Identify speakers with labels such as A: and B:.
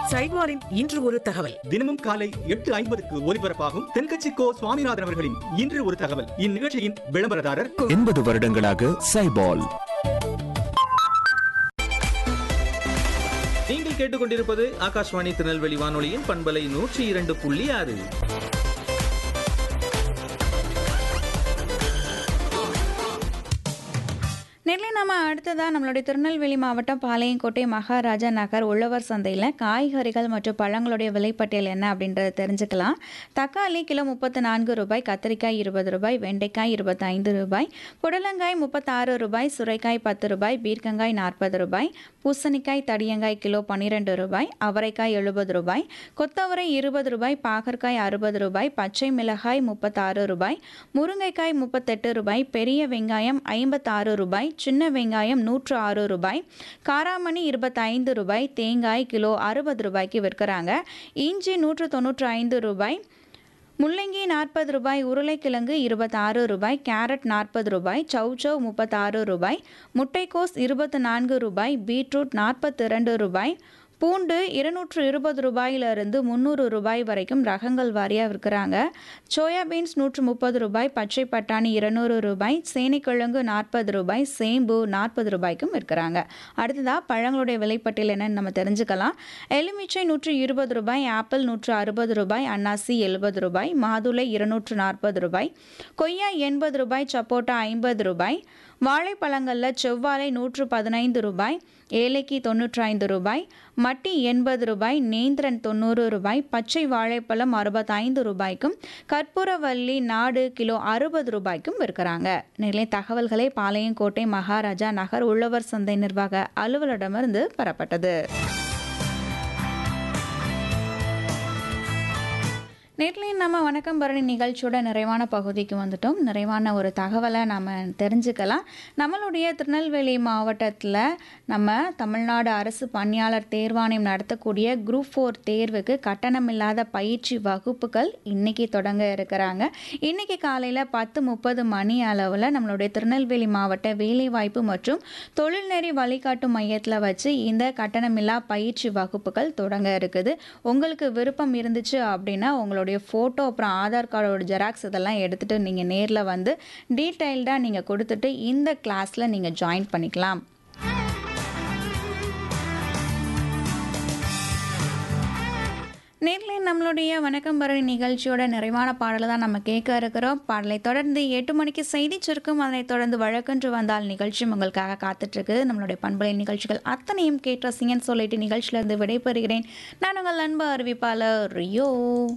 A: சைட்வாரின் இன்று ஒரு தகவல்
B: தினமும் காலை எட்டு ஐம்பதுக்கு ஒலிபரப்பாகும் தென்கட்சி கோ சுவாமிநாதன் அவர்களின் இன்று ஒரு தகவல் இந்நிகழ்ச்சியின் விளம்பரதாரர்
C: எண்பது வருடங்களாக சைபால்
D: நீங்கள் கேட்டுக்கொண்டிருப்பது ஆகாஷ்வாணி திருநெல்வேலி வானொலியின் பண்பலை நூற்றி இரண்டு புள்ளி ஆறு
E: நெல்லை நம்ம அடுத்ததாக நம்மளுடைய திருநெல்வேலி மாவட்டம் பாளையங்கோட்டை மகாராஜா நகர் உழவர் சந்தையில் காய்கறிகள் மற்றும் பழங்களுடைய விலைப்பட்டியல் என்ன அப்படின்றத தெரிஞ்சுக்கலாம் தக்காளி கிலோ முப்பத்து நான்கு ரூபாய் கத்திரிக்காய் இருபது ரூபாய் வெண்டைக்காய் இருபத்தைந்து ரூபாய் புடலங்காய் முப்பத்தாறு ரூபாய் சுரைக்காய் பத்து ரூபாய் பீர்க்கங்காய் நாற்பது ரூபாய் பூசணிக்காய் தடியங்காய் கிலோ பன்னிரெண்டு ரூபாய் அவரைக்காய் எழுபது ரூபாய் கொத்தவரை இருபது ரூபாய் பாகற்காய் அறுபது ரூபாய் பச்சை மிளகாய் முப்பத்தாறு ரூபாய் முருங்கைக்காய் முப்பத்தெட்டு ரூபாய் பெரிய வெங்காயம் ஐம்பத்தாறு ரூபாய் சின்ன வெங்காயம் நூற்று ஆறு ரூபாய் காராமணி இருபத்தைந்து ரூபாய் தேங்காய் கிலோ அறுபது ரூபாய்க்கு விற்கிறாங்க இஞ்சி நூற்று தொண்ணூற்று ஐந்து ரூபாய் முள்ளங்கி நாற்பது ரூபாய் உருளைக்கிழங்கு இருபத்தாறு ரூபாய் கேரட் நாற்பது ரூபாய் சௌச்சௌ முப்பத்தாறு ரூபாய் முட்டைக்கோஸ் இருபத்து நான்கு ரூபாய் பீட்ரூட் நாற்பத்தி ரெண்டு ரூபாய் பூண்டு இருநூற்று இருபது ரூபாயிலிருந்து முந்நூறு ரூபாய் வரைக்கும் ரகங்கள் வாரியாக விற்கிறாங்க சோயா பீன்ஸ் நூற்று முப்பது ரூபாய் பச்சை பட்டாணி இருநூறு ரூபாய் சேனைக்கிழங்கு நாற்பது ரூபாய் சேம்பு நாற்பது ரூபாய்க்கும் விற்கிறாங்க அடுத்ததாக பழங்களுடைய விலைப்பட்டியல் என்னன்னு நம்ம தெரிஞ்சுக்கலாம் எலுமிச்சை நூற்று இருபது ரூபாய் ஆப்பிள் நூற்று அறுபது ரூபாய் அன்னாசி எழுபது ரூபாய் மாதுளை இருநூற்று நாற்பது ரூபாய் கொய்யா எண்பது ரூபாய் சப்போட்டா ஐம்பது ரூபாய் வாழைப்பழங்களில் செவ்வாழை நூற்று பதினைந்து ரூபாய் ஏலைக்கு தொண்ணூற்றி ஐந்து ரூபாய் மட்டி எண்பது ரூபாய் நேந்திரன் தொண்ணூறு ரூபாய் பச்சை வாழைப்பழம் அறுபத்தைந்து ரூபாய்க்கும் கற்பூரவல்லி நாடு கிலோ அறுபது ரூபாய்க்கும் விற்கிறாங்க நிறைய தகவல்களை பாளையங்கோட்டை மகாராஜா நகர் உழவர் சந்தை நிர்வாக அலுவலரிடமிருந்து பெறப்பட்டது நேர்லையும் நம்ம வணக்கம் பரணி நிகழ்ச்சியோட நிறைவான பகுதிக்கு வந்துட்டோம் நிறைவான ஒரு தகவலை நம்ம தெரிஞ்சுக்கலாம் நம்மளுடைய திருநெல்வேலி மாவட்டத்தில் நம்ம தமிழ்நாடு அரசு பணியாளர் தேர்வாணையம் நடத்தக்கூடிய குரூப் ஃபோர் தேர்வுக்கு கட்டணமில்லாத பயிற்சி வகுப்புகள் இன்னைக்கு தொடங்க இருக்கிறாங்க இன்னைக்கு காலையில் பத்து முப்பது மணி அளவில் நம்மளுடைய திருநெல்வேலி மாவட்ட வேலைவாய்ப்பு மற்றும் தொழில்நெறி வழிகாட்டு மையத்தில் வச்சு இந்த கட்டணமில்லா பயிற்சி வகுப்புகள் தொடங்க இருக்குது உங்களுக்கு விருப்பம் இருந்துச்சு அப்படின்னா உங்களுடைய ஃபோட்டோ அப்புறம் ஆதார் கார்டோட ஜெராக்ஸ் இதெல்லாம் எடுத்துகிட்டு நீங்கள் நேரில் வந்து டீட்டெயில்டாக நீங்கள் கொடுத்துட்டு இந்த கிளாஸில் நீங்கள் ஜாயின் பண்ணிக்கலாம் நேரில் நம்மளுடைய வணக்கம் பரணி நிகழ்ச்சியோட நிறைவான பாடலை தான் நம்ம கேட்க இருக்கிறோம் பாடலை தொடர்ந்து எட்டு மணிக்கு செய்தி சுருக்கம் அதனைத் தொடர்ந்து வழக்கன்று வந்தால் நிகழ்ச்சியும் உங்களுக்காக காத்துட்ருக்கு நம்மளுடைய பண்பலை நிகழ்ச்சிகள் அத்தனையும் கேட்டு ரசிங்கன்னு சொல்லிட்டு நிகழ்ச்சியிலிருந்து விடைபெறுகிறேன் நான் உங்கள் அன்பு அறிவிப்பாளர் ரியோ